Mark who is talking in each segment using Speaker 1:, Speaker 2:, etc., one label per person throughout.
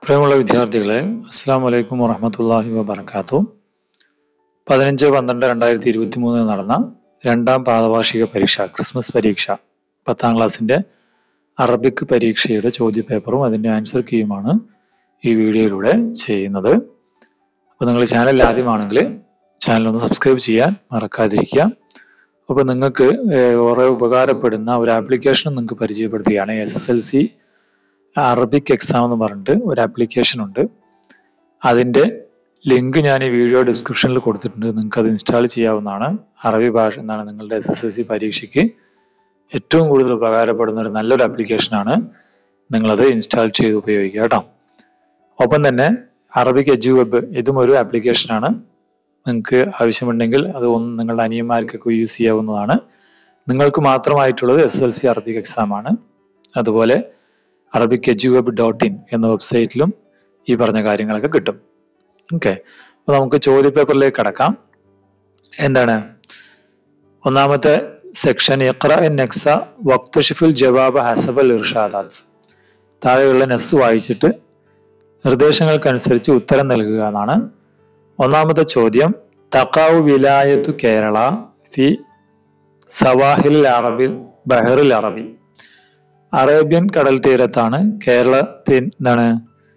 Speaker 1: പ്രിയമുള്ള വിദ്യാർത്ഥികളെ അസ്സാം വലൈക്കും വറഹമത്തല്ലാഹി വബർക്കാത്തു പതിനഞ്ച് പന്ത്രണ്ട് രണ്ടായിരത്തി ഇരുപത്തി മൂന്നിൽ നടന്ന രണ്ടാം പാദവാർഷിക പരീക്ഷ ക്രിസ്മസ് പരീക്ഷ പത്താം ക്ലാസ്സിന്റെ അറബിക് പരീക്ഷയുടെ ചോദ്യപേപ്പറും അതിന്റെ ആൻസർ കീയുമാണ് ഈ വീഡിയോയിലൂടെ ചെയ്യുന്നത് അപ്പോൾ നിങ്ങൾ ചാനൽ ആദ്യമാണെങ്കിൽ ചാനൽ ഒന്ന് സബ്സ്ക്രൈബ് ചെയ്യാൻ മറക്കാതിരിക്കുക അപ്പോൾ നിങ്ങൾക്ക് ഏറെ ഉപകാരപ്പെടുന്ന ഒരു ആപ്ലിക്കേഷൻ നിങ്ങൾക്ക് പരിചയപ്പെടുത്തുകയാണ് S S L C Arabic exam എന്ന് പറഞ്ഞിട്ട് ഒരു ആപ്ലിക്കേഷൻ ഉണ്ട് അതിന്റെ ലിങ്ക് ഞാൻ ഈ വീഡിയോ ഡിസ്ക്രിപ്ഷനിൽ കൊടുത്തിട്ടുണ്ട് നിങ്ങൾക്ക് അത് ഇൻസ്റ്റാൾ ചെയ്യാവുന്നതാണ് അറബി ഭാഷ എന്നാണ് നിങ്ങളുടെ എസ് എസ് എൽ സി പരീക്ഷയ്ക്ക് ഏറ്റവും കൂടുതൽ ഉപകാരപ്പെടുന്ന ഒരു നല്ലൊരു ആപ്ലിക്കേഷനാണ് നിങ്ങളത് ഇൻസ്റ്റാൾ ചെയ്ത് ഉപയോഗിക്കുക കേട്ടോ ഒപ്പം തന്നെ അറബിക് എജു വെബ് ഇതും ഒരു ആപ്ലിക്കേഷനാണ് നിങ്ങൾക്ക് ആവശ്യമുണ്ടെങ്കിൽ അത് ഒന്ന് നിങ്ങളുടെ അനിയന്മാർക്കൊക്കെ യൂസ് ചെയ്യാവുന്നതാണ് നിങ്ങൾക്ക് മാത്രമായിട്ടുള്ളത് S L C Arabic exam ആണ് അതുപോലെ Arabic edu web dot in എന്ന വെബ്സൈറ്റിലും ഈ പറഞ്ഞ കാര്യങ്ങളൊക്കെ കിട്ടും ഓക്കെ അപ്പൊ നമുക്ക് ചോദ്യപേപ്പറിലേക്ക് കടക്കാം എന്താണ് ഒന്നാമത്തെ സെക്ഷൻ ഇഖ്റ നെക്സ വക്തഷിഫുൽ ജവാബ് ഹസബൽ ഇർഷാദാത്ത് താഴെയുള്ള നെസ് വായിച്ചിട്ട് നിർദ്ദേശങ്ങൾക്കനുസരിച്ച് ഉത്തരം നൽകുക എന്നാണ് ഒന്നാമത്തെ ചോദ്യം തക്കാവു വിലായത്തു കേരള ഫി സവാഹിൽ അറബി ബഹറിൽ അറബി അറേബ്യൻ കടൽ തീരത്താണ് കേരളത്തിൽ എന്താണ്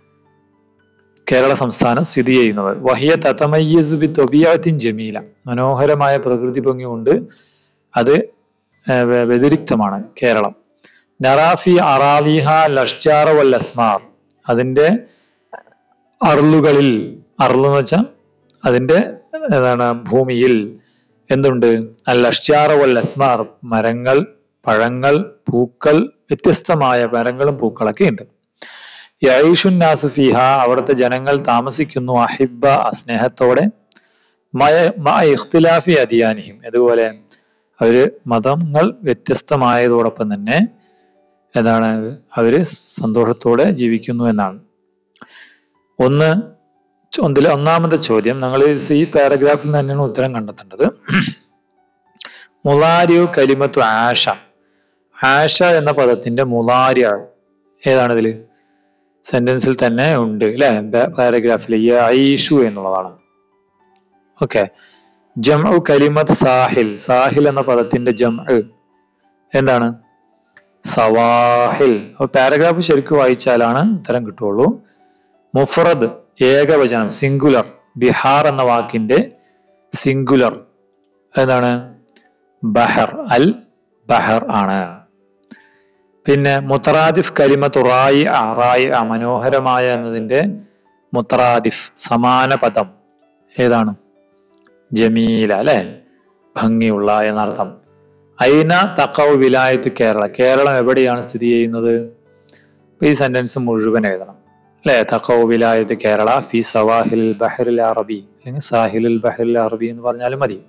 Speaker 1: കേരള സംസ്ഥാനം സ്ഥിതി ചെയ്യുന്നത് വഹിയ തതമയ്യസു ബി തൊബിയാത്തിൻ ജമീല മനോഹരമായ പ്രകൃതി ഭംഗി കൊണ്ട് അത് വ്യതിരിക്തമാണ് കേരളം നറാഫി അറാലിഹ ലഷ്ചാറ വൽ അസ്മാർ അതിന്റെ അർലുകളിൽ അർലു എന്ന് വെച്ചാൽ അതിന്റെ എന്താണ് ഭൂമിയിൽ എന്തുണ്ട് അൽ അഷ്ചാറ വൽ അസ്മാർ മരങ്ങൾ പഴങ്ങൾ പൂക്കൾ വ്യത്യസ്തമായ മരങ്ങളും പൂക്കളൊക്കെ ഉണ്ട് യൈഷുൻ നാസുഫിഹ അവിടുത്തെ ജനങ്ങൾ താമസിക്കുന്നു അഹിബ സ്നേഹത്തോടെ മയ മ ഇഖ്തിലാഫി അദിയാനിഹിം അതുപോലെ അവര് മതങ്ങൾ വ്യത്യസ്തമായതോടൊപ്പം തന്നെ എന്താണ് അവര് സന്തോഷത്തോടെ ജീവിക്കുന്നു എന്നാണ് ഒന്ന് ഒന്നിലെ ഒന്നാമത്തെ ചോദ്യം നിങ്ങൾ ഈ പാരഗ്രാഫിൽ തന്നെയാണ് ഉത്തരം കണ്ടെത്തേണ്ടത് മുലാരിയു കലിമത്തു ആഷ ആഷ എന്ന പദത്തിന്റെ മുലാരിയ ഏതാണ് ഇതില് സെന്റൻസിൽ തന്നെ ഉണ്ട് അല്ലെ പാരഗ്രാഫിൽ ഐഷു എന്നുള്ളതാണ് ഓക്കെ ജംഉ കലിമത്ത് സാഹിൽ സാഹിൽ എന്ന പദത്തിന്റെ ജംഉ എന്താണ് സവാഹിൽ പാരഗ്രാഫ് ശരിക്കും വായിച്ചാലാണ് ഉത്തരം കിട്ടുള്ളൂ മുഫറദ് ഏകവചനം സിംഗുലർ ബിഹാർ എന്ന വാക്കിന്റെ സിംഗുലർ എന്താണ് ബഹർ അൽ ബഹർ ആണ് പിന്നെ മുത്തറാദിഫ് കലിമത്ത് റായി റായി മനോഹരമായ എന്നതിന്റെ മുത്തറാദിഫ് സമാന പദം ഏതാണ് ജമീല അല്ലെ ഭംഗിയുള്ള എന്നർത്ഥം ഐന തക്കവ് വിലായത്ത് കേരള കേരളം എവിടെയാണ് സ്ഥിതി ചെയ്യുന്നത് ഈ സെന്റൻസ് മുഴുവൻ എഴുതണം അല്ലെ തക്കവ് വിലായത്ത് കേരള ഫി സവാഹിൽ ബഹറിൽ അറബി അല്ലെങ്കിൽ സാഹിലുൽ ബഹറിൽ അറബി എന്ന് പറഞ്ഞാലും മതി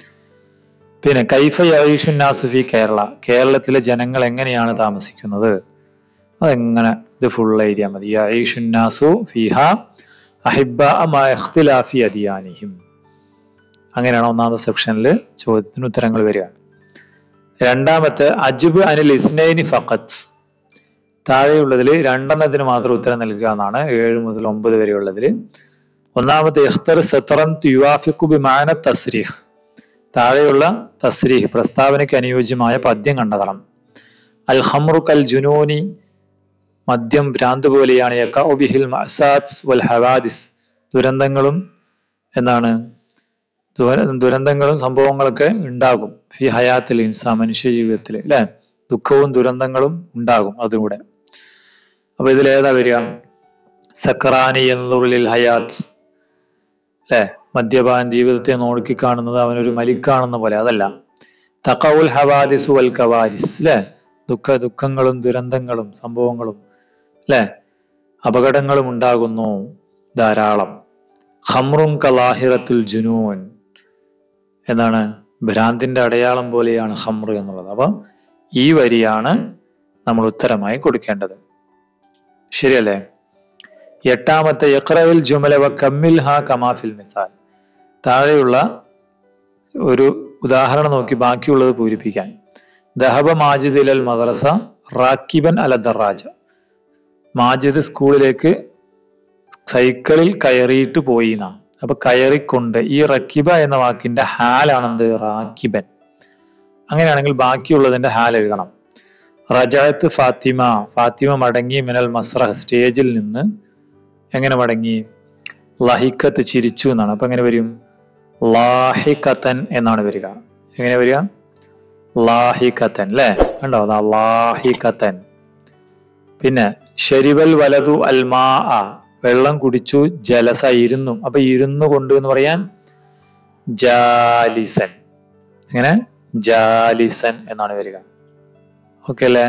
Speaker 1: പിന്നെ കൈഫ യീഷു നാസുഫി കേരള കേരളത്തിലെ ജനങ്ങൾ എങ്ങനെയാണ് താമസിക്കുന്നത് അതെങ്ങനെ ഇത് ഫുൾ എഴുതിയാൽ മതി യീഷു നാസു ഫിഹ അഹിബ ഇഖ്തിലാഫി അദിയാനിഹിം അങ്ങനെയാണ് ഒന്നാമത്തെ സെക്ഷനിൽ ചോദ്യത്തിന് ഉത്തരങ്ങൾ വരിക രണ്ടാമത്തെ അജുബ് അനിൽ ഇസ്നൈനി ഫഖത്ത് താഴെയുള്ളതിൽ രണ്ടെണ്ണത്തിന് മാത്രം ഉത്തരം നൽകുക എന്നാണ് ഏഴ് മുതൽ ഒമ്പത് വരെയുള്ളതിൽ ഒന്നാമത്തെ ഇഖ്തർ സത്തറൻ യുവാഫിഖു ബിമാന തസ്രീഹ് താഴെയുള്ള തസ്രീഹ് പ്രസ്താവനയ്ക്ക് അനുയോജ്യമായ പദ്യം കണ്ടെത്തണം അൽ ഹമ്രു കൽ ജുനൂനി മദ്യം ഭ്രാന്ത് പോലെയാണ് യക്കൗബിഹിൽ മസാത്ത് വൽ ഹവാദിസ് ദുരന്തങ്ങളും എന്താണ് ദുരന്തങ്ങളും സംഭവങ്ങളൊക്കെ ഉണ്ടാകും ഫി ഹയാത്തിൽ ഇൻസാ മനുഷ്യ ജീവിതത്തിൽ അല്ലെ ദുഃഖവും ദുരന്തങ്ങളും ഉണ്ടാകും അതിലൂടെ അപ്പൊ ഇതിൽ ഏതാ വരിക സക്കറാനി എന്നുള്ളിൽ ഹയാത്ത് അല്ലെ മദ്യപാൻ ജീവിതത്തെ നോക്കി കാണുന്നത് അവനൊരു മലിക്കാണെന്ന പോലെ അതല്ല തക്കവുൽ ഹവാദിസു വൽ കവാരിസ് അല്ലെ ദുഃഖ ദുഃഖങ്ങളും ദുരന്തങ്ങളും സംഭവങ്ങളും അല്ലെ അപകടങ്ങളും ഉണ്ടാകുന്നു ധാരാളം ഹമ്രും കലാഹിറത്തുൽ ജുനൂൻ എന്നാണ് ഭ്രാന്തിന്റെ അടയാളം പോലെയാണ് ഹമ്ര എന്നുള്ളത് അപ്പൊ ഈ വരിയാണ് നമ്മൾ ഉത്തരമായി കൊടുക്കേണ്ടത് ശരിയല്ലേ എട്ടാമത്തെ യക്രയിൽ ജുമലവ കമ്മിൽ ഹാ കമാഫിൽ മിസാൽ താഴെയുള്ള ഒരു ഉദാഹരണം നോക്കി ബാക്കിയുള്ളത് പൂരിപ്പിക്കാൻ ദഹബ മാജിദ് അൽ മദ്രസ റാക്കിബൻ അല ദറാജ മാജിദ് സ്കൂളിലേക്ക് സൈക്കിളിൽ കയറിയിട്ട് പോയി എന്നാ അപ്പൊ കയറിക്കൊണ്ട് ഈ റക്കിബ എന്ന വാക്കിന്റെ ഹാലാണെന്ത് റാക്കിബൻ അങ്ങനെയാണെങ്കിൽ ബാക്കിയുള്ളതിന്റെ ഹാൽ എഴുതണം റജാത്ത് ഫാത്തിമ ഫാത്തിമ മടങ്ങി മിനൽ മസ്രഹ് സ്റ്റേജിൽ നിന്ന് എങ്ങനെ മടങ്ങി ലഹിക്കത്ത് ചിരിച്ചു എന്നാണ് അപ്പൊ എങ്ങനെ വരും ലാഹിക്കത്തൻ എന്നാണ് വരിക എങ്ങനെ വരിക ലാഹിക്കത്തൻ അല്ലേ കണ്ടോ അതാ ലാഹിക്കത്തൻ പിന്നെ ഷെരിവൽ വലതു അൽമാ വെള്ളം കുടിച്ചു ജലസ ഇരുന്നു അപ്പൊ ഇരുന്നു കൊണ്ട് എന്ന് പറയാൻ ജാലിസൻ എങ്ങനെ ജാലിസൻ എന്നാണ് വരിക ഓക്കെ അല്ലേ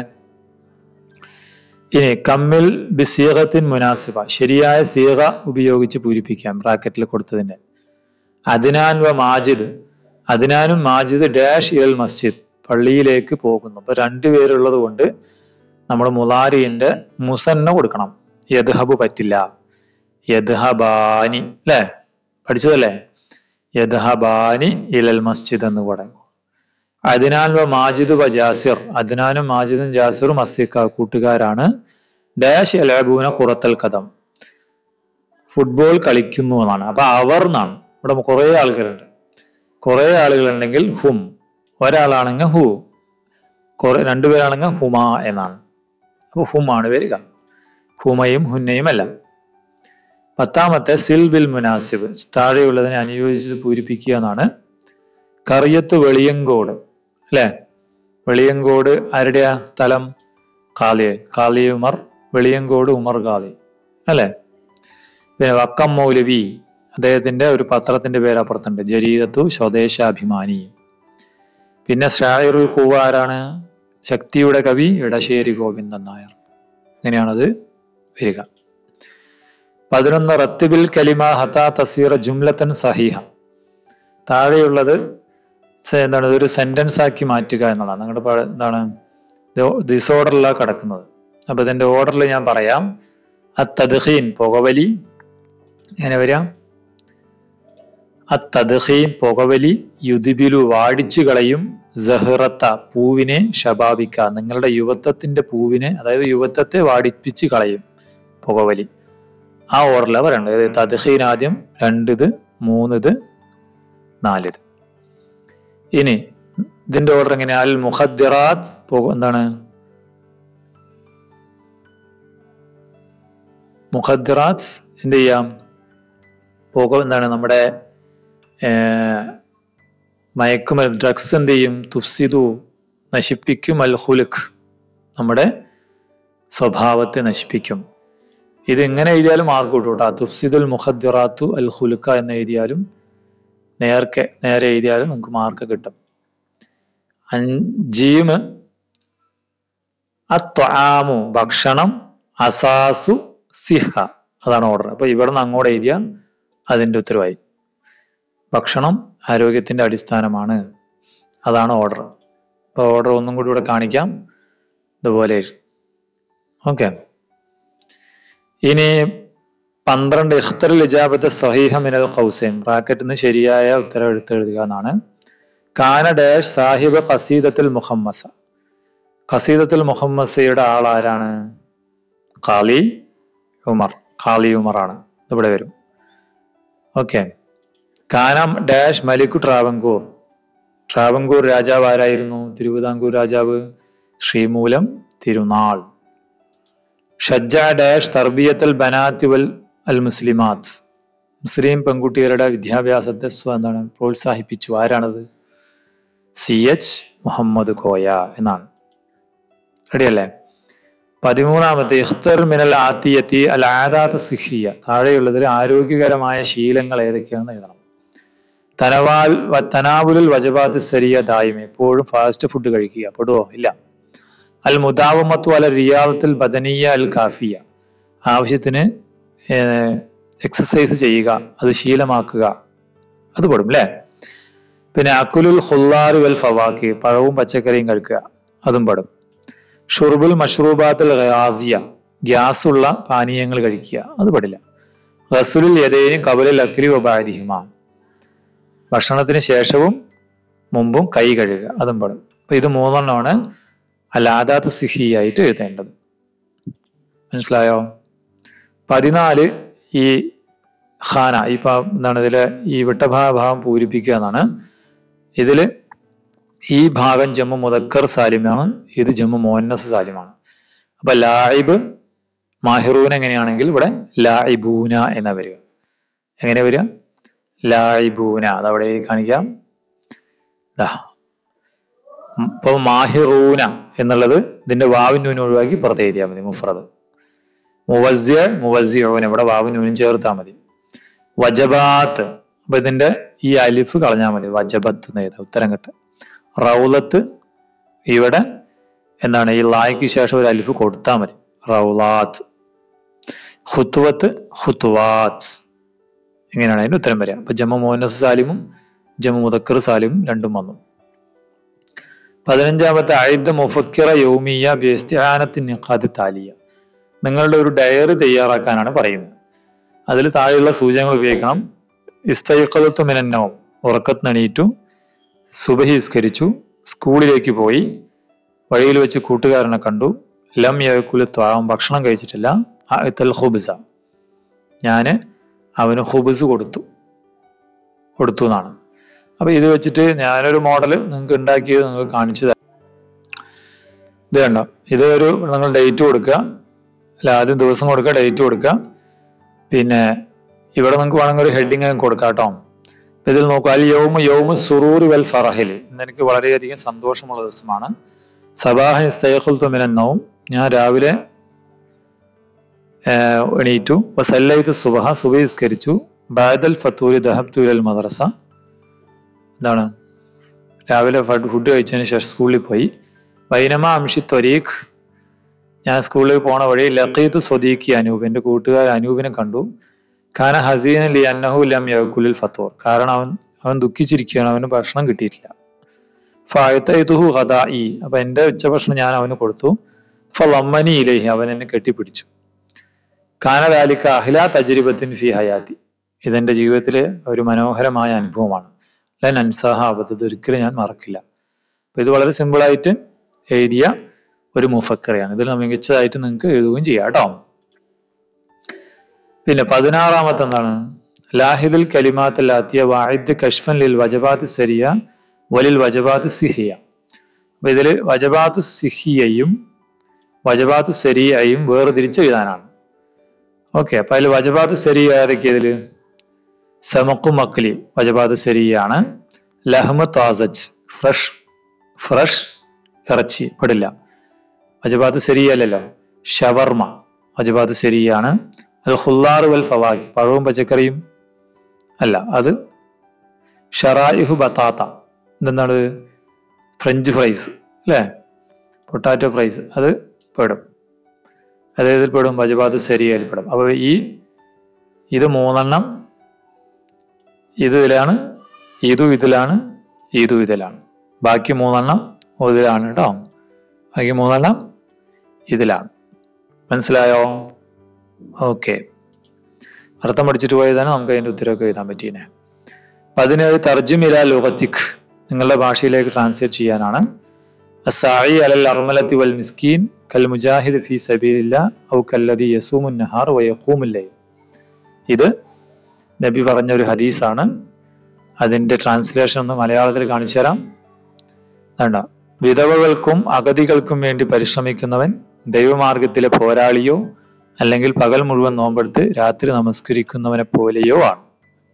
Speaker 1: ഇനി കമ്മിൽ ബിസീഹത്തിൻ മുനാസിബ ശരിയായ സീഹ ഉപയോഗിച്ച് പൂരിപ്പിക്കാം ബ്രാക്കറ്റിൽ കൊടുത്തതിന്റെ അദ്നാൻ വ മാജിദ് അദ്നാനും മാജിദ് ഡാഷ് ഇൽ മസ്ജിദ് പള്ളിയിലേക്ക് പോകുന്നു അപ്പൊ രണ്ടുപേരുള്ളത് കൊണ്ട് നമ്മൾ മുലാരിന്റെ മുസന്ന കൊടുക്കണം യദ്ഹബ് പറ്റില്ല യദ്ഹബാനി അല്ലേ പഠിച്ചതല്ലേ യദ്ഹബാനി ഇലൽ മസ്ജിദ് എന്ന് പറയും അദ്നാൻ വ മാജിദ് വ ജാസിർ അദ്നാനും മാജിദും ജാസിറും അസ്തിക്ക കൂട്ടുകാരാണ് ഡാഷ് എലബൂന കുറത്തൽ കഥം ഫുട്ബോൾ കളിക്കുന്നു എന്നാണ് അപ്പൊ അവർ എന്നാണ് ഇവിടെ കുറെ ആളുകളുണ്ട് കുറെ ആളുകളുണ്ടെങ്കിൽ ഹും ഒരാളാണെങ്കിൽ ഹു കുറെ രണ്ടുപേരാണെങ്കിൽ ഹുമ എന്നാണ് അപ്പൊ ഹും ആണ് വരിക ഹുമയും ഹുന്നയും അല്ല പത്താമത്തെ സിൽ ബിൽ മുനാസിബ് താഴെയുള്ളതിനെ അനുയോജിച്ച് പൂരിപ്പിക്കുക എന്നാണ് കറിയത്ത് വെളിയങ്കോട് അല്ലെ വെളിയങ്കോട് ആരുടെയാ സ്ഥലം കാളിയെ കാളി ഉമർ വെളിയങ്കോട് ഉമർ കാളി അല്ലെ പിന്നെ വക്കം മൗലവി അദ്ദേഹത്തിന്റെ ഒരു പത്രത്തിന്റെ പേര് അപ്പുറത്തുണ്ട് ജരീദത്തു സ്വദേശാഭിമാനി പിന്നെ ഷായറുൽ കൂവ ആരാണ് ശക്തിയുടെ കവി ഇടശ്ശേരി ഗോവിന്ദൻ നായർ ഇങ്ങനെയാണത് വരിക പതിനൊന്ന് റത്തിബിൽ കലിമ ഹത്ത തസീറ ജുംലത്തൻ സഹീഹ താഴെയുള്ളത് സ- എന്താണ് ഒരു സെന്റൻസ് ആക്കി മാറ്റുക എന്നുള്ളതാണ് നിങ്ങളുടെ പ- എന്താണ് ഡിസോർഡറിലാണ് കിടക്കുന്നത് അപ്പൊ ഇതിന്റെ ഓർഡറിൽ ഞാൻ പറയാം അത്തദ്ഹീൻ പുകവലി എങ്ങനെ വരാം അത്തദ്ഹീൻ പുകവലി യുദിബിലു വാടിച്ചു കളയും സഹറത്ത പൂവിനെ ഷബാബിക്ക നിങ്ങളുടെ യുവത്വത്തിന്റെ പൂവിനെ അതായത് യുവത്വത്തെ വാടിപ്പിച്ച് കളയും പുകവലി ആ ഓർഡറിലാണ് പറയണ്ടത് അതായത് തദ്ഹീൻ ആദ്യം രണ്ടിത് മൂന്നിത് നാലിത് ഇനി ഇതിന്റെ ഓർഡർ എങ്ങനെ അൽ മുഖദ്ദിറാത്ത് പുക എന്താണ് മുഖദ്ദിറാത്ത് എന്ത് ചെയ്യാം പുക എന്താണ് നമ്മുടെ ഏർ, മയക്കുമരുന്ന് ഡ്രഗ്സ് എന്ത് ചെയ്യും തുഫ്സിദു നശിപ്പിക്കും അൽ ഹുലുഖ് നമ്മുടെ സ്വഭാവത്തെ നശിപ്പിക്കും ഇത് എങ്ങനെ എഴുതിയാലും മാർക്ക് കിട്ടും കേട്ടോ തുഫ്സിദുൽ മുഖദ്ദിറാത്തു അൽ ഹുലുക്ക എന്ന് എഴുതിയാലും നേർക്കെ നേരെ എഴുതിയാലും നമുക്ക് മാർക്ക് കിട്ടും ജീമ് അത്വാമു ഭക്ഷണം അസാസു സിഹ അതാണ് ഓർഡർ അപ്പൊ ഇവിടെ നിന്ന് അങ്ങോട്ട് എഴുതിയാൽ അതിന്റെ ഉത്തരവായി ഭക്ഷണം ആരോഗ്യത്തിന്റെ അടിസ്ഥാനമാണ് അതാണ് ഓർഡർ അപ്പൊ ഓർഡർ ഒന്നും കൂടി ഇവിടെ കാണിക്കാം ഇതുപോലെ ഓക്കെ ഇനി പന്ത്രണ്ട് ഇഖ്തറിൽ ഇജാബത്ത് സഹീഹ മിനൽ ഖൗസൈൻ ബ്രാക്കറ്റിൽ നിന്ന് ശരിയായ ഉത്തരം എടുത്തെഴുതുക എന്നാണ് കാന ഡാഷ് സാഹിബ് ഖസീദത്തുൽ മുഹമ്മസ ഖസീദത്തുൽ മുഹമ്മസയുടെ ആൾ ആരാണ് ഖാലി ഉമർ ഖാലി ഉമറാണ് ഇവിടെ വരും ഓക്കെ കാനം ഡാഷ് മലിക്കു ട്രാവൻകൂർ ട്രാവൻകൂർ രാജാവ് ആരായിരുന്നു തിരുവിതാംകൂർ രാജാവ് ശ്രീമൂലം തിരുനാൾ ഷജ്ജ ഡാഷ് തർബിയത്തൽ ബനാത്തി വൽ അൽ മുസ്ലിമാത്ത് മുസ്ലിം പെൺകുട്ടികളുടെ വിദ്യാഭ്യാസത്തെ സ്വ- എന്താണ് പ്രോത്സാഹിപ്പിച്ചു ആരാണത് സി എച്ച് മുഹമ്മദ് കോയ എന്നാണ് റെഡിയല്ലേ പതിമൂന്നാമത്തെ ഇഖ്തർ മിനൽ ആത്തിയത്തി അൽ ആദാത്ത് സിഹിയ താഴെയുള്ളതിൽ ആരോഗ്യകരമായ ശീലങ്ങൾ ഏതൊക്കെയാണെന്ന് എഴുതണം തനവാൽ വ- തനാവുലുൽ വജബാത്ത് സരിയ ദായും എപ്പോഴും ഫാസ്റ്റ് ഫുഡ് കഴിക്കുക പെടുവോ ഇല്ല അൽ മുദാവമത്തു അല റിയാദത്തിൽ ബദനിയ അൽ കാഫിയ ആവശ്യത്തിന് എക്സസൈസ് ചെയ്യുക അത് ശീലമാക്കുക അത് പെടും അല്ലേ പിന്നെ അക്കുലുൽ ഖുല്ലാർ വൽ ഫവാക്കി പഴവും പച്ചക്കറിയും കഴിക്കുക അതും പെടും ഷുർബുൽ മഷ്റൂബാത്തുൽ ഖാസിയ ഗ്യാസ് ഉള്ള പാനീയങ്ങൾ കഴിക്കുക അത് പെടില്ല റസുലുൽ യദൈനും കബലുൽ അക്രി വബാദിഹിമ ഭക്ഷണത്തിന് ശേഷവും മുമ്പും കൈ കഴുകുക അതും പെടും അപ്പൊ ഇത് മൂന്നെണ്ണമാണ് അലാദാത്ത് സിഹിയായിട്ട് എഴുതേണ്ടത് മനസ്സിലായോ പതിനാല് ഈ ഖാന ഈ പാ എന്താണ് ഇതിലെ ഈ വിട്ടഭാ ഭാഗം പൂരിപ്പിക്കുക എന്നാണ് ഇതില് ഈ ഭാഗം ജമ്മു മുദക്കർ സാലിമാണ് ഇത് ജമ്മു മോന്നസ് സാലിമാണ് അപ്പൊ ലായിബ് മാഹിറൂൻ എങ്ങനെയാണെങ്കിൽ ഇവിടെ ലായിബൂന എന്ന വരിക എങ്ങനെ വരിക ലായിബൂന അതവിടെ കാണിക്കാം ദാ. ഉം, ഇപ്പൊ മാഹിറൂന എന്നുള്ളത് ഇതിന്റെ വാവിൻ നൂന് ഒഴിവാക്കി പുറത്ത് എഴുതിയാൽ മതി മുഫ്രദ് മുവസ്യ മുവസ്യൂന ഇവിടെ വാവിൻ നൂനും ചേർത്താൽ മതി വജബാത്ത് അപ്പൊ ഇതിന്റെ ഈ അലിഫ് കളഞ്ഞാൽ മതി വജബത്ത് എന്ന് എഴുതാം ഉത്തരം കിട്ട റൗലത്ത് ഇവിടെ എന്താണ് ഈ ലായ്ക്ക് ശേഷം ഒരു അലിഫ് കൊടുത്താൽ മതി റൗലാത്ത് ഹുത്തുവത്ത് ഹുത്തുവാത്ത് ഇങ്ങനെയാണ് അതിന്റെ ഉത്തരം വരിക അപ്പൊ ജമ്മു മോനസ് സാലിമും ജമ്മു മുദക്കർ സാലിമും രണ്ടും വന്നു പതിനഞ്ചാമത്തെ ആയുധ മുഫക്കിറ യൗമിയ ബിസ്തിഹാനത്തിൻ നിഖാദ് താലിയ നിങ്ങളുടെ ഒരു ഡയറി തയ്യാറാക്കാനാണ് പറയുന്നത് അതിൽ താഴെയുള്ള സൂചനകൾ ഉപയോഗിക്കണം ഇസ്തയക്കലത്തു മിനന്നവും ഉറക്കത്ത് നണീറ്റു സുബഹി സ്കരിച്ചു സ്കൂളിലേക്ക് പോയി വഴിയിൽ വെച്ച് കൂട്ടുകാരനെ കണ്ടു ലം യക്കുലു ത്വാം ഭക്ഷണം കഴിച്ചിട്ടില്ല അഅ്തൽ ഖുബ്സ ഞാന് അവന് ഖുബ്സ് കൊടുത്തു കൊടുത്തു എന്നാണ് അപ്പൊ ഇത് വെച്ചിട്ട് ഞാനൊരു മോഡൽ നിങ്ങൾക്ക് ഉണ്ടാക്കിയത് നിങ്ങൾ കാണിച്ചു തരാം ഇത് കണ്ടോ ഇത് ഒരു നിങ്ങൾ ഡേറ്റ് കൊടുക്കുക അല്ല ആദ്യം ദിവസം കൊടുക്കുക ഡേറ്റ് കൊടുക്കുക പിന്നെ ഇവിടെ നിങ്ങൾക്ക് വേണമെങ്കിൽ ഒരു ഹെഡിങ് കൊടുക്കാം കേട്ടോ അപ്പൊ ഇതിൽ നോക്കൂ അൽ യൗമു യൗമു സുറൂർ വൽ ഫറഹിൽ ഇന്ന് എനിക്ക് വളരെയധികം സന്തോഷമുള്ള ദിവസമാണ് സബാഹ ഇസ്തയഖുൽതു മിനന്നവും ഞാൻ രാവിലെ ആഹ് എണീറ്റു വസല്ലൈതു സുബഹ സുബഹിസ്കരിച്ചു ബാദൽ ഫത്തൂരി ദഹബ്തു ഇലൽ മദ്രസ എന്താണ് രാവിലെ ഫുഡ് ഫുഡ് കഴിച്ചതിന് ശേഷം സ്കൂളിൽ പോയി വൈനമ അംഷി ത്വരീഖ് ഞാൻ സ്കൂളിൽ പോണ വഴി ലഖീത്ത് സ്വദീഖി അനൂപ് എന്റെ കൂട്ടുകാരൻ അനൂപിനെ കണ്ടു ഖാന ഹസീൻ ലി അന്നഹു ലം യകുലിൽ ഫത്തോർ കാരണം അവൻ അവൻ ദുഃഖിച്ചിരിക്കുകയാണ് അവന് ഭക്ഷണം കിട്ടിയിട്ടില്ല ഫഅതൈതുഹു ഖദാഇ അപ്പൊ എന്റെ ഉച്ചഭക്ഷണം ഞാൻ അവന് കൊടുത്തു ഫളമ്മനി ഇലൈഹി അവൻ എന്നെ കെട്ടിപ്പിടിച്ചു കാന ദാലിക അഹ്ലാ തജ്രിബത്തിൻ ഫി ഹയാത്തി ഇതെന്റെ ജീവിതത്തിലെ ഒരു മനോഹരമായ അനുഭവമാണ് ലൻ അൻസാഹ അബദ്ധത് ഒരിക്കലും ഞാൻ മറക്കില്ല അപ്പൊ ഇത് വളരെ സിമ്പിൾ ആയിട്ട് എഴുതിയ ഒരു മുഫക്കറയാണ് ഇതിൽ മികച്ചതായിട്ട് നിങ്ങൾക്ക് എഴുതുകയും ചെയ്യാം കേട്ടോ പിന്നെ പതിനാറാമത്തെ എന്താണ് ലാഹിദുൽ കലിമാത്ത് ലാത്തിയ വാഹിദ് കഷ്ഫൻ ലിൽ വജബാത്ത് സരിയ വലിൽ വജബാത്ത് സിഹിയ അപ്പൊ ഇതില് വജബാത്ത് സിഹിയയും വജബാത്ത് സരിയയും വേർതിരിച്ച് എഴുതാനാണ് ഓക്കെ അപ്പൊ അതിൽ വജബാത്ത് സരിയ ഏതൊക്കെ ഇതില് സമക്കു മക്ലി വജബാത്ത് സരിയാണ് ലഹ്മ താസജ് ഫ്രഷ് ഫ്രഷ് ഇറച്ചി പെടില്ല വജബാത്ത് ശരിയല്ലല്ലോ ഷവർമ വജബാത്ത് ശരിയാണ് അത് ഹുല്ലാർ വൽ ഫവാക്കി പഴവും പച്ചക്കറിയും അല്ല അത് ഷറായിഹു ബത്താത്ത എന്താണ് ഫ്രഞ്ച് ഫ്രൈസ് അല്ലേ പൊട്ടാറ്റോ ഫ്രൈസ് അത് പെടും അതേതിൽ പെടും വജബാത്ത് ശരിയായി പെടും അപ്പൊ ഈ ഇത് മൂന്നെണ്ണം ഇത് ഇതിലാണ് ഇതും ഇതിലാണ് ഇതും ഇതിലാണ് ബാക്കി മൂന്നെണ്ണം ഇതിലാണ് കേട്ടോ ബാക്കി മൂന്നെണ്ണം ഇതിലാണ് മനസ്സിലായോ ഓക്കെ അർത്ഥം പഠിച്ചിട്ട് പോയതാണ് നമുക്ക് അതിന്റെ ഉത്തരവൊക്കെ എഴുതാൻ പറ്റിയനെ പതിനേഴ് തർജുമില ലോകത്തിക് നിങ്ങളുടെ ഭാഷയിലേക്ക് ട്രാൻസ്ലേറ്റ് ചെയ്യാനാണ് അസായി അലൽ അർമലത്തി വൽ മിസ്കീൻ കൽ മുജാഹിദ് ഫി സബീലില്ല ഔ കല്ലദി യസൂമുൻ നഹാർ വയഖൂമുല്ലൈൽ ഇത് നബി പറഞ്ഞ ഒരു ഹദീസാണ് അതിന്റെ ട്രാൻസ്ലേഷൻ ഒന്ന് മലയാളത്തിൽ കാണിച്ചു തരാം വേണ്ട വിധവകൾക്കും അഗതികൾക്കും വേണ്ടി പരിശ്രമിക്കുന്നവൻ ദൈവമാർഗത്തിലെ പോരാളിയോ അല്ലെങ്കിൽ പകൽ മുഴുവൻ നോമ്പെടുത്ത് രാത്രി നമസ്കരിക്കുന്നവനെ പോലെയോ ആണ്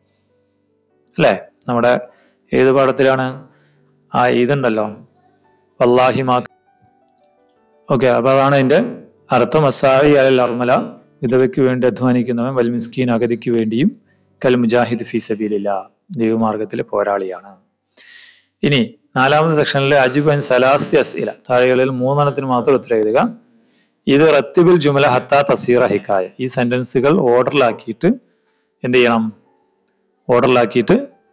Speaker 1: അല്ലേ നമ്മുടെ ഏത് പാഠത്തിലാണ് ആ ഇതുണ്ടല്ലോ വല്ലാഹി മാ ഓക്കെ അപ്പൊ അതാണ് അതിന്റെ അർത്ഥം അസായി അൽ അർമല വിധവയ്ക്ക് വേണ്ടി അധ്വാനിക്കുന്നവൻ വൽ മിസ്കീൻ അഗതിക്ക് വേണ്ടിയും കൽ മുജാഹിദ് ഫി സബീലില്ല ദൈവമാർഗത്തിലെ പോരാളിയാണ് ഇനി നാലാമത്തെ സെക്ഷനിലെ അജിബ് അൻ സലാസ്തി അസ്ഇല താഴെകളിൽ മൂന്നെണ്ണത്തിന് മാത്രം ഉത്തരം എഴുതുക ഇത് റത്തിബിൽ ജുമല ഹത്ത തസീറ ഹിക്കായ ഈ സെന്റൻസുകൾ ഓർഡറിലാക്കിയിട്ട് എന്ത് ചെയ്യണം ഓർഡറിലാക്കിയിട്ട്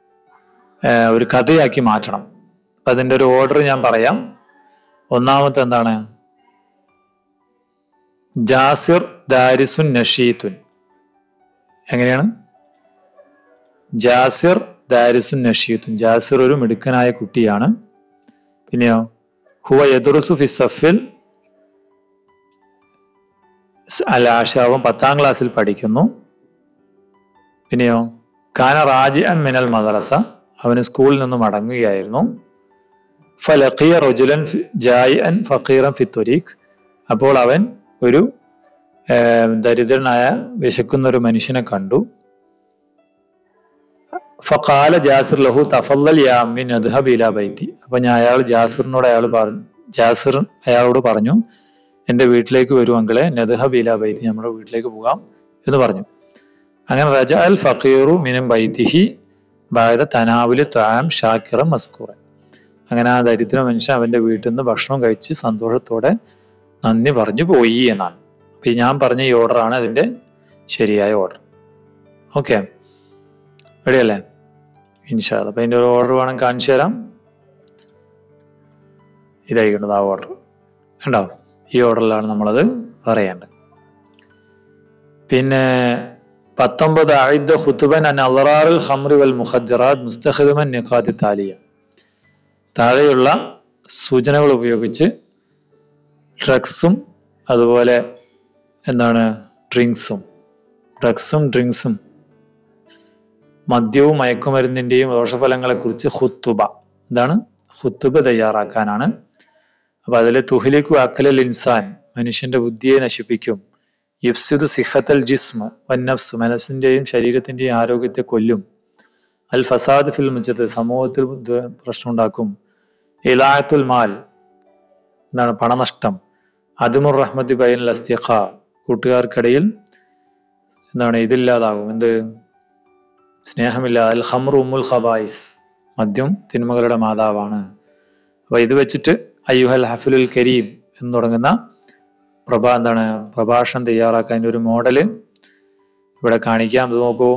Speaker 1: ഏർ ഒരു കഥയാക്കി മാറ്റണം അപ്പൊ അതിന്റെ ഒരു ഓർഡർ ഞാൻ പറയാം ഒന്നാമത്തെ എന്താണ് ജാസിർ ദാരിസുൻ നഷീത്തുൻ എങ്ങനെയാണ് ജാസിർ ദാരിസുൻ നഷീത്തുൻ ജാസിർ ഒരു മിടുക്കനായ കുട്ടിയാണ് പിന്നെയോ ഹുവ യദുറുസു ഫി സഫിൽ അൽ ആഷാവും പത്താം ക്ലാസ്സിൽ പഠിക്കുന്നു പിന്നെയോ കാന റാജി അൻ മിനൽ മദ്രസ അവന് സ്കൂളിൽ നിന്ന് മടങ്ങുകയായിരുന്നു ഫലഖിയ റജുലൻ ജായി അൻ ഫക്കീറൻ ഫിത്തൊരീഖ് അപ്പോൾ അവൻ ഒരു ദരിദ്രനായ വിശക്കുന്ന ഒരു മനുഷ്യനെ കണ്ടു ഫഖാല ജാസിർ ലഹു തഫല്ലൽ യാ അമ്മിൻ അദ്ഹബ് ഇലാ ബൈത്തി അപ്പൊ ഞാൻ അയാൾ ജാസിറിനോട് അയാൾ പറഞ്ഞു ജാസിർ അയാളോട് പറഞ്ഞു എന്റെ വീട്ടിലേക്ക് വരൂ അങ്കളെ നദ്ഹബ് ഇലാ ബൈത്തി നമ്മുടെ വീട്ടിലേക്ക് പോകാം എന്ന് പറഞ്ഞു അങ്ങനെ റജ അൽ ഫക്കീറു മിനം ബൈത്തിഹി ബായത തനാവുല് ത്വാം ഷാക്കിറ മസ്കൂറൻ അങ്ങനെ ആ ദരിദ്ര മനുഷ്യൻ അവന്റെ വീട്ടിൽ നിന്ന് ഭക്ഷണം കഴിച്ച് സന്തോഷത്തോടെ നന്ദി പറഞ്ഞു പോയി എന്നാണ് അപ്പൊ ഈ ഞാൻ പറഞ്ഞ ഈ ഓർഡറാണ് അതിന്റെ ശരിയായ ഓർഡർ ഓക്കെ റെഡിയല്ലേ ഇൻഷാ അപ്പൊ അതിന്റെ ഒരു ഓർഡർ വേണം കാണിച്ചു തരാം ഇതായിക്കുന്നത് ആ ഓർഡർ കണ്ടോ ഈ ഓർഡറിലാണ് നമ്മളത് പറയേണ്ടത് പിന്നെ പത്തൊമ്പത് ആയിദ ഖുത്തുബൻ അൻ അലറാറുൽ ഖംറി വൽ മുഖദ്ദറാത്ത് മുസ്തഖിദമൻ നിഖാതി താലിയ താഴെയുള്ള സൂചനകൾ ഉപയോഗിച്ച് ഡ്രഗ്സും അതുപോലെ എന്താണ് ഡ്രിങ്ക്സും ഡ്രഗ്സും ഡ്രിങ്ക്സും മദ്യവും മയക്കുമരുന്നിന്റെയും ദോഷഫലങ്ങളെക്കുറിച്ച് ഹുത്തുബ എന്താണ് ഹുത്തുബ തയ്യാറാക്കാനാണ് അപ്പൊ അതിൽ തുഹിലിക്കു അക്കലൽ ഇൻസാൻ മനുഷ്യന്റെ ബുദ്ധിയെ നശിപ്പിക്കും യുഫ്സിദു സിഹത്തൽ ജിസ്മ വന്നഫ്സ് മനസ്സിന്റെയും ശരീരത്തിന്റെയും ആരോഗ്യത്തെ കൊല്ലും അൽ ഫസാദ് ഫിൽ മുജത്ത് സമൂഹത്തിൽ പ്രശ്നം ഉണ്ടാക്കും ഇലായത്തുൽ മാൽ എന്താണ് പണനഷ്ടം അതുമുർ റഹ്മത്തി ബൈൻ അസ്തിഖ കൂട്ടുകാർക്കിടയിൽ എന്താണ് ഇതില്ലാതാകും എന്ത് സ്നേഹമില്ല അൽ ഹംറു ഉമ്മുൽ ഖബായിസ് മദ്യം തിന്മകളുടെ മാതാവാണ് അപ്പൊ ഇത് വെച്ചിട്ട് അയ്യുഹൽ ഹഫിലുൽ കരീം എന്ന് തുടങ്ങുന്ന പ്രഭാ എന്താണ് പ്രഭാഷണം തയ്യാറാക്കാൻ ഒരു മോഡല് ഇവിടെ കാണിക്കാം ഇത് നോക്കൂ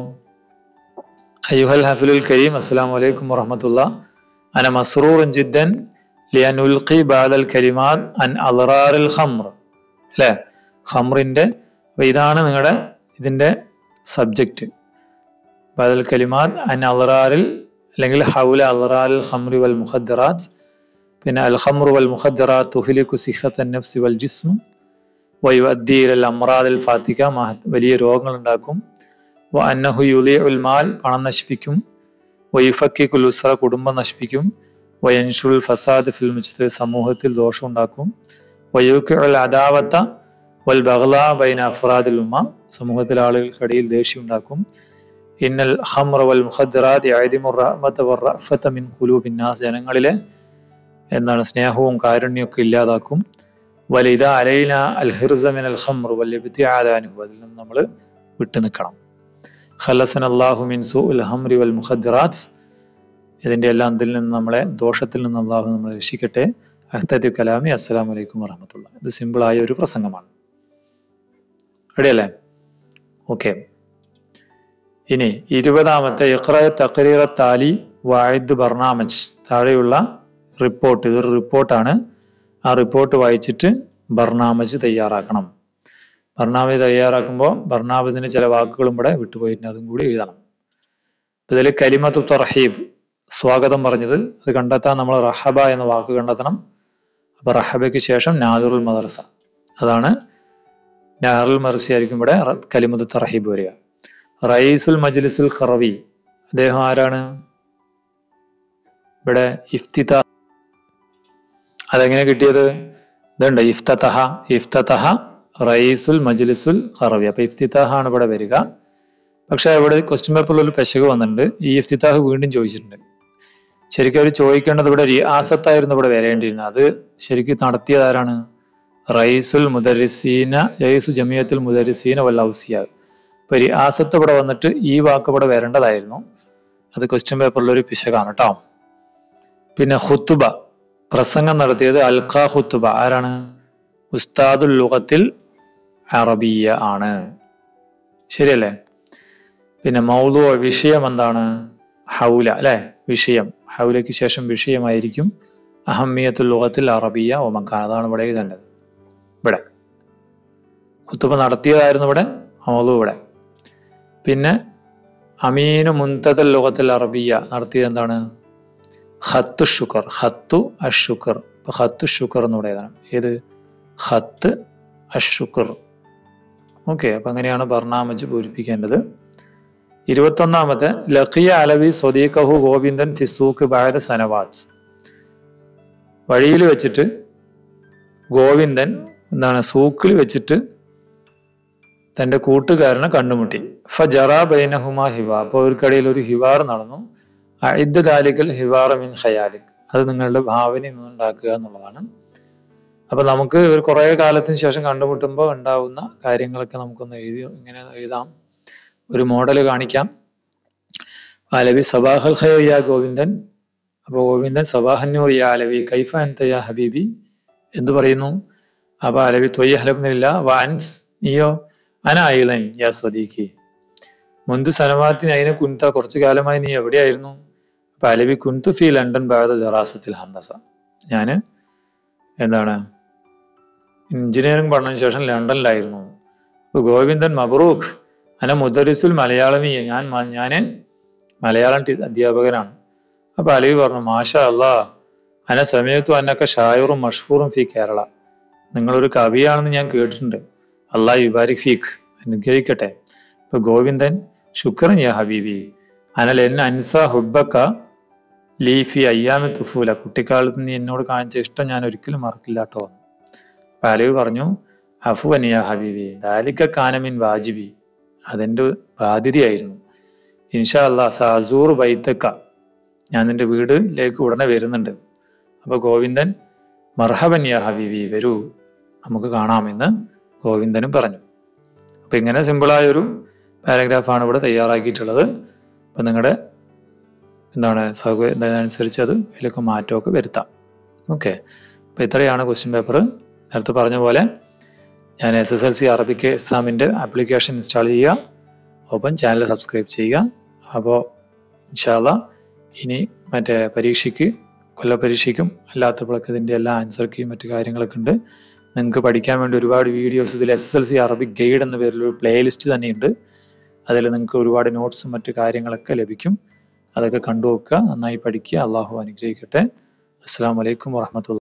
Speaker 1: അയ്യുഹൽ ഹഫിലുൽ കരീം അസ്സലാമു അലൈക്കും വറഹമത്തുള്ള അന മസ്റൂർ ജിദ്ദൻ ലിയനുൽഖി ബാദൽ കലിമാത് അൻ അലറാറിൽ ഖംർ അല്ലെ ഖംറിന്റെ അപ്പൊ ഇതാണ് നിങ്ങളുടെ ഇതിന്റെ സബ്ജക്റ്റ് ബാദൽ കലിമാത് അൻ അലറാറിൽ അല്ലെങ്കിൽ ഹൗല അലറാറിൽ ഖംറി വൽ മുഖദ്ദറാത്ത് പിന്നെ അൽ ഖംറു വൽ മുഖദ്ദറാത്ത് തുഹിലിക്കു സിഹത്ത് നഫ്സി വൽ ജിസ്മു വയുഅദ്ദി ഇലൽ അമ്രാദിൽ ഫാത്തിക വലിയ രോഗങ്ങൾ ഉണ്ടാക്കും വ അന്നഹു യുലി ഉൽ മാൽ പണം നശിപ്പിക്കും വയുഫക്കിക്കുൽ ഉസ്ര കുടുംബം നശിപ്പിക്കും വയൻഷുൽ ഫസാദ് ഫിൽ മുജ്ത് സമൂഹത്തിൽ ദോഷം ഉണ്ടാക്കും വയൂക്കുൽ അദാവത്ത വൽ ബഗ്ല ബൈന അഫ്രാദിൽ ഉമ്മ സമൂഹത്തിലെ ആളുകൾക്കിടയിൽ ദേഷ്യം ഉണ്ടാക്കും ഇന്നൽ ഹംറ വൽ മുഖദ്ദറാത്ത് യഅദിമു റഹ്മത വർ റഅഫത മിൻ ഖുലൂബിൻ നാസ് ജനങ്ങളിലെ എന്താണ് സ്നേഹവും കാരുണ്യവും ഒക്കെ ഇല്ലാതാക്കും വലിത അലൈന അൽ ഹിർസ മിൻ അൽ ഖംർ വൽ ഇബ്തിആദാനഹു അതിൽ നിന്ന് നമ്മൾ വിട്ടു നിൽക്കണം ഖലസന അല്ലാഹു മിൻ സൂഉൽ ഹംറി വൽ മുഖദ്ദറാത്ത് ഇതിന്റെ എല്ലാം ഇതിൽ നിന്ന് നമ്മളെ ദോഷത്തിൽ നിന്ന് അള്ളാഹു നമ്മളെ രക്ഷിക്കട്ടെ അഹ്തദ് കലാമി അസ്സലാമു അലൈക്കും വറഹമത്തുള്ള ഇത് സിമ്പിൾ ആയ ഒരു പ്രസംഗമാണ് റെഡിയല്ലേ ഓക്കെ ഇനി ഇരുപതാമത്തെ ഇഖ്റ തഖരീറ താലി വായിദ് ബർണാമജ് താഴെയുള്ള റിപ്പോർട്ട് ഇതൊരു റിപ്പോർട്ടാണ് ആ റിപ്പോർട്ട് വായിച്ചിട്ട് ബർണാമജ് തയ്യാറാക്കണം ബർണാമജ് തയ്യാറാക്കുമ്പോൾ ബർണാമജിന് ചില വാക്കുകളും ഇവിടെ വിട്ടുപോയിട്ടുണ്ട് അതും കൂടി എഴുതണം ഇതിൽ കലിമത്തു തർഹീബ് സ്വാഗതം പറഞ്ഞത് അത് കണ്ടെത്താൻ നമ്മൾ റഹബ എന്ന വാക്ക് കണ്ടെത്തണം അപ്പൊ റഹബയ്ക്ക് ശേഷം നാദുറുൽ മദർസ അതാണ് നാറുൽ മദർസ ആയിരിക്കും ഇവിടെ കലിമത്ത് തർഹീബ് വരിക റയീസുൽ മജ്ലിസുൽ ഖറവി അദ്ദേഹം ആരാണ് ഇവിടെ ഇഫ്തിത അതെങ്ങനെ കിട്ടിയത് ഇതുണ്ട് ഇഫ്തതഹ ഇഫ്തതഹ റയീസുൽ മജ്ലിസുൽ ഖറവി അപ്പൊ ഇഫ്തിതാഹ ആണ് ഇവിടെ വരിക പക്ഷെ ഇവിടെ ക്വസ്റ്റ്യൻ പേപ്പറിൽ ഒരു പെശക് വന്നിട്ടുണ്ട് ഈ ഇഫ്തിതാഹ് വീണ്ടും ചോദിച്ചിട്ടുണ്ട് ശരിക്കും അവർ ചോദിക്കേണ്ടത് ഇവിടെ റിയാസത്തായിരുന്നു ഇവിടെ വരേണ്ടിയിരുന്നത് അത് ശരിക്കും നടത്തിയത് ആരാണ് റയീസുൽ മുദരിസീന റയീസു ജമിയത്തുൽ മുദരിസീന വൽ ഔസിയ ഇപ്പൊ റിയാസത്ത് ഇവിടെ വന്നിട്ട് ഈ വാക്ക് ഇവിടെ വരേണ്ടതായിരുന്നു അത് ക്വസ്റ്റ്യൻ പേപ്പറിൽ ഒരു പിശകാണ് കേട്ടോ പിന്നെ ഹുത്തുബ പ്രസംഗം നടത്തിയത് അൽഖ ഹുത്തുബ ആരാണ് ഉസ്താദുൽ ലുഗത്തിൽ അറബിയ ആണ് ശരിയല്ലേ പിന്നെ മൗലു വിഷയം എന്താണ് ഹൗല അല്ലെ വിഷയം ഹൗലയ്ക്ക് ശേഷം വിഷയമായിരിക്കും അഹമ്മിയത്തുൽ ലുഗത്തിൽ അറബിയ ഒമക്കാൻ അതാണ് ഇവിടെ എഴുതേണ്ടത് ഇവിടെ കുത്തുബ നടത്തിയതായിരുന്നു ഇവിടെ മൗലു ഇവിടെ പിന്നെ അമീനു മുന്തതൽ ലുഗത്തിൽ അറബിയ നടത്തിയത് എന്താണ് ഹത്തു ഷുക്കർ ഹത്തു അഷുക്കർ ഇപ്പൊ ഹത്തു ഷുക്കർ എന്നിവിടെ എഴുതണം ഏത് ഹത്ത് അഷുക്കർ ഓക്കെ അപ്പൊ അങ്ങനെയാണ് ബർണാമജ് പൂരിപ്പിക്കേണ്ടത് ഇരുപത്തൊന്നാമത്തെ ലഖിയ അലവി സ്വദീഖഹു ഗോവിന്ദൻ ഫിസൂക്ക് ബാദ സനവാത്ത് വഴിയിൽ വെച്ചിട്ട് ഗോവിന്ദൻ എന്താണ് സൂക്കിൽ വെച്ചിട്ട് തന്റെ കൂട്ടുകാരനെ കണ്ടുമുട്ടി ഫജറ ബൈനഹുമ ഹിവ അപ്പോൾ അവർക്കിടയിൽ ഒരു ഹിവാർ നടന്നു അഇദ് ദാലിക്കൽ ഹിവാർ മിൻ ഖയാലിക് അത് നിങ്ങളുടെ ഭാവനയിൽ നിന്ന് ഉണ്ടാക്കുക എന്നുള്ളതാണ് അപ്പൊ നമുക്ക് ഒരു കുറെ കാലത്തിന് ശേഷം കണ്ടുമുട്ടുമ്പോൾ ഉണ്ടാവുന്ന കാര്യങ്ങളൊക്കെ നമുക്കൊന്ന് എഴുതി ഇങ്ങനെ എഴുതാം ഒരു മോഡൽ കാണിക്കാം അലവി സബാഹൽ ഖൈർ യാ ഗോവിന്ദൻ അപ്പൊ ഗോവിന്ദൻ സബാഹന്നൂർ യാ അലവി കൈഫ അൻത യാ ഹബീബി എന്തു പറയുന്നു അപ്പൊ അലവി തൊയ്യ ഹലബ്നില്ല വാൻസ് നീയോ അന ഐലൻ യാ സ്വദീഖി മുന്തു സനവാത്തിന് അതിനെ കുന്ത കുറച്ചു കാലമായി നീ എവിടെയായിരുന്നു അപ്പൊ അലവി കുന്തു ഫി ലണ്ടൻ ബാദ ജറാസത്തിൽ ഹന്തസ ഞാന് എന്താണ് എഞ്ചിനീയറിംഗ് പഠനത്തിന് ശേഷം ലണ്ടനിലായിരുന്നു അപ്പൊ ഗോവിന്ദൻ മബ്രൂഖ് അന മുദരിസുൽ മലയാളമി ഞാൻ മ- ഞാന് മലയാളം ടീ- അധ്യാപകനാണ് അപ്പൊ അലവി പറഞ്ഞു മാഷ അല്ലാ അന സമയത്തു അന്നൊക്കെ ഷായറും മഷ്ഹൂറും ഫി കേരള നിങ്ങളൊരു കവിയാണെന്ന് ഞാൻ കേട്ടിട്ടുണ്ട് അള്ളാഹ് യുബാരിക് ഫീഖ് അനുഗ്രഹിക്കട്ടെ ഇപ്പൊ ഗോവിന്ദൻ ശുക്രൻ യാ ഹബീബി അനൽ എന്നെ അൻസ ഹുബക്ക ലീഫി അയ്യാമി തുഫൂല കുട്ടിക്കാലത്ത് നീ എന്നോട് കാണിച്ച ഇഷ്ടം ഞാൻ ഒരിക്കലും മറക്കില്ല കേട്ടോ അപ്പൊ അലവി പറഞ്ഞു അഫുവൻ യാ ഹബീബി ദാലിക്ക കാനമിൻ വാജിബി അതെന്റെ ബാധ്യതയായിരുന്നു ഇൻഷാ അല്ലാ സാസൂർ ബൈത്തക്ക ഞാൻ നിന്റെ വീടിലേക്ക് ഉടനെ വരുന്നുണ്ട് അപ്പൊ ഗോവിന്ദൻ മർഹബൻ യാ ഹബീബി വരൂ നമുക്ക് കാണാമെന്ന് ഗോവിന്ദനും പറഞ്ഞു അപ്പൊ ഇങ്ങനെ സിമ്പിളായ ഒരു പാരഗ്രാഫാണ് ഇവിടെ തയ്യാറാക്കിയിട്ടുള്ളത് അപ്പൊ നിങ്ങളുടെ എന്താണ് സൗകര്യം അനുസരിച്ച് അത് അതിലൊക്കെ മാറ്റമൊക്കെ വരുത്താം ഓക്കെ അപ്പൊ ഇത്രയാണ് ക്വസ്റ്റ്യൻ പേപ്പർ നേരത്തെ പറഞ്ഞ പോലെ ഞാൻ S S L C Arabic എക്സാമിന്റെ ആപ്ലിക്കേഷൻ ഇൻസ്റ്റാൾ ചെയ്യുക ഒപ്പം ചാനൽ സബ്സ്ക്രൈബ് ചെയ്യുക അപ്പോൾ ഇൻഷാല്ല ഇനി മറ്റേ പരീക്ഷയ്ക്ക് കൊല്ല പരീക്ഷയ്ക്കും അല്ലാത്തപ്പോഴൊക്കെ ഇതിന്റെ എല്ലാ ആൻസർ കീയും മറ്റു കാര്യങ്ങളൊക്കെ ഉണ്ട് നിങ്ങൾക്ക് പഠിക്കാൻ വേണ്ടി ഒരുപാട് വീഡിയോസ് ഇതിൽ S S L C Arabic guide എന്ന പേരിൽ ഒരു പ്ലേലിസ്റ്റ് തന്നെയുണ്ട് അതിൽ നിങ്ങൾക്ക് ഒരുപാട് നോട്ട്സും മറ്റു കാര്യങ്ങളൊക്കെ ലഭിക്കും അതൊക്കെ കണ്ടു നോക്കുക നന്നായി പഠിക്കുക അള്ളാഹു അനുഗ്രഹിക്കട്ടെ അസ്സാം വലൈക്കും വാഹമത്തുള്ള